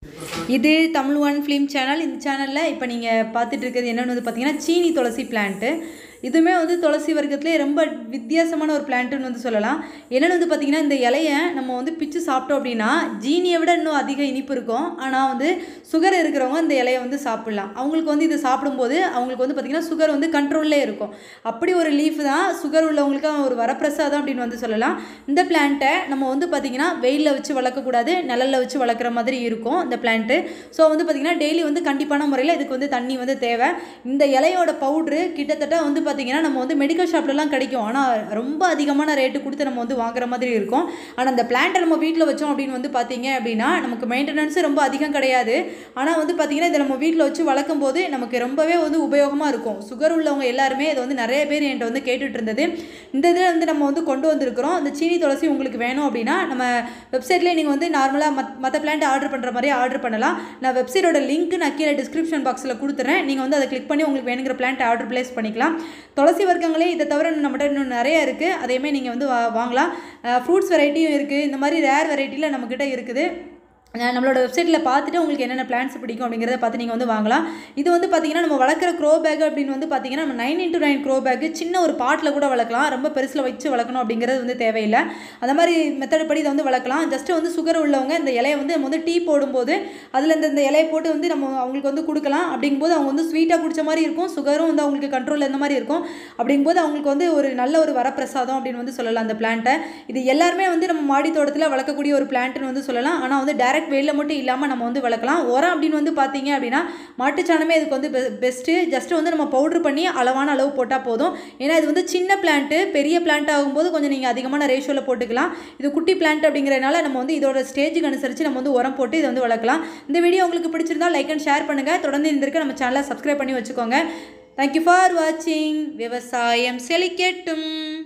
இது Tamil one film channel இந்த சேனலில் இப்போ நீங்கள் பார்த்துட்டு இருக்கிறது என்னென்னு வந்து பார்த்தீங்கன்னா சீனி துளசி பிளான்ட்டு இதுவுமே வந்து துளசி வர்க்கத்திலே ரொம்ப வித்தியாசமான ஒரு பிளான்ட்டுன்னு வந்து சொல்லலாம் என்னென்னு வந்து பார்த்தீங்கன்னா இந்த இலையை நம்ம வந்து பிச்சு சாப்பிட்டோம் அப்படின்னா ஜீனியை விட இன்னும் அதிக இனிப்பு இருக்கும் ஆனால் வந்து சுகர் இருக்கிறவங்க இந்த இலையை வந்து சாப்பிட்லாம் அவங்களுக்கு வந்து இது சாப்பிடும்போது அவங்களுக்கு வந்து பார்த்திங்கன்னா சுகர் வந்து கண்ட்ரோல்லே இருக்கும் அப்படி ஒரு லீஃப் தான் சுகர் உள்ளவங்களுக்கு ஒரு வரப்பிரசாதம் அப்படின்னு வந்து சொல்லலாம் இந்த பிளான்ட்டை நம்ம வந்து பார்த்திங்கன்னா வெயிலில் வச்சு வளர்க்கக்கூடாது நிழலில் வச்சு வளர்க்குற மாதிரி இருக்கும் இந்த பிளான்ட்டு ஸோ வந்து பார்த்திங்கன்னா டெய்லி வந்து கண்டிப்பான முறையில் இதுக்கு வந்து தண்ணி வந்து தேவை இந்த இலையோட பவுட்ரு கிட்டத்தட்ட வந்து பார்த்திங்கன்னா நம்ம வந்து மெடிக்கல் ஷாப்லலாம் கிடைக்கும் ஆனால் ரொம்ப அதிகமான ரேட்டு கொடுத்து நம்ம வந்து வாங்குற மாதிரி இருக்கும் ஆனால் அந்த பிளான்ட்டை நம்ம வீட்டில் வச்சோம் அப்படின்னு வந்து பார்த்தீங்க அப்படின்னா நமக்கு மெயின்டெனன்ஸு ரொம்ப அதிகம் கிடையாது ஆனால் வந்து பார்த்திங்கன்னா இதை நம்ம வீட்டில் வச்சு வளர்க்கும் போது நமக்கு ரொம்பவே வந்து உபயோகமாக இருக்கும் சுகர் உள்ளவங்க எல்லாருமே இதை வந்து நிறைய பேர் என்கிட்ட வந்து கேட்டுட்டு இருந்தது இந்த இதில் வந்து நம்ம வந்து கொண்டு வந்திருக்கிறோம் இந்த சீனி துளசி உங்களுக்கு வேணும் அப்படின்னா நம்ம வெப்சைட்லேயே நீங்கள் வந்து நார்மலாக மத் மற்ற பிளான்ட் ஆர்டர் பண்ணுற மாதிரியே ஆர்டர் பண்ணலாம் நான் வெப்சைட்டோட லிங்க் நான் கீழே டிஸ்கிரிப்ஷன் பாக்ஸில் கொடுத்துறேன் நீங்கள் வந்து அதை கிளிக் பண்ணி உங்களுக்கு வேணுங்கிற பிளான்ட் ஆர்டர் ப்ளேஸ் பண்ணிக்கலாம் துளசி வர்க்கங்களே இதை தவிர நம்மகிட்ட இன்னும் நிறைய இருக்குது அதையுமே நீங்கள் வந்து வா வாங்கலாம் ஃப்ரூட்ஸ் வெரைட்டியும் இருக்குது இந்த மாதிரி ரேர் வெரைட்டியில் நம்மக்கிட்ட இருக்குது அஹ் நம்மளோட வெப்சைட்டில் பார்த்துட்டு உங்களுக்கு என்னென்ன பிளான்ஸ் பிடிக்கும் அப்படிங்கிறத பார்த்து நீங்கள் வந்து வாங்கலாம் இது வந்து பார்த்தீங்கன்னா நம்ம வளர்க்குற க்ரோ பேக் அப்படின்னு வந்து பார்த்தீங்கன்னா நம்ம nine into nine grow bag சின்ன ஒரு பாட்டில் கூட வளர்க்கலாம் ரொம்ப பெருசில் வச்சு வளர்க்கணும் அப்படிங்கிறது வந்து தேவையில்லை அந்த மாதிரி மெத்தட் படி இதை வந்து வளர்க்கலாம் ஜஸ்ட் வந்து சுகர் உள்ளவங்க இந்த இலையை வந்து நம்ம வந்து டீ போடும்போது அதில் இந்த இந்த இலையை போட்டு வந்து நம்ம அவங்களுக்கு வந்து கொடுக்கலாம் அப்படிங்கும்போது அவங்க வந்து ஸ்வீட்டாக குடிச்ச மாதிரி இருக்கும் சுகரும் வந்து அவங்களுக்கு கண்ட்ரோலில் இந்த மாதிரி இருக்கும் அப்படிங்கும்போது அவங்களுக்கு வந்து ஒரு நல்ல ஒரு வரப்பிரசாதம் அப்படின்னு வந்து சொல்லலாம் அந்த பிளான்ட்டை இது எல்லாருமே வந்து நம்ம மாடி தோட்டத்தில் வளர்க்கக்கூடிய ஒரு பிளான்ட்னு வந்து சொல்லலாம் ஆனால் வந்து டைரக்ட் வெயிலில் மட்டும் இல்லாமல் நம்ம வந்து வளர்க்கலாம் உரம் அப்படின்னு வந்து பார்த்தீங்க அப்படின்னா மாட்டுச்சாணமே இதுக்கு வந்து பெ பெஸ்ட்டு ஜஸ்ட் வந்து நம்ம பவுட்ரு பண்ணி அளவான அளவு போட்டால் போதும் ஏன்னா இது வந்து சின்ன பிளான்ட்டு பெரிய பிளான்ட் ஆகும்போது கொஞ்சம் நீங்கள் அதிகமான ரேஷியோவில் போட்டுக்கலாம் இது குட்டி பிளான்ட் அப்படிங்கிறனால நம்ம வந்து இதோட ஸ்டேஜுக்கு அனுசரித்து நம்ம வந்து உரம் போட்டு இதை வந்து வளர்க்கலாம் இந்த வீடியோ உங்களுக்கு பிடிச்சிருந்தா லைக் அண்ட் ஷேர் பண்ணுங்கள் தொடர்ந்து இருந்திருக்க நம்ம சேனலை சப்ஸ்கிரைப் பண்ணி வச்சுக்கோங்க தேங்க்யூ ஃபார் வாட்சிங் விவசாயம் செழிக்கட்டும்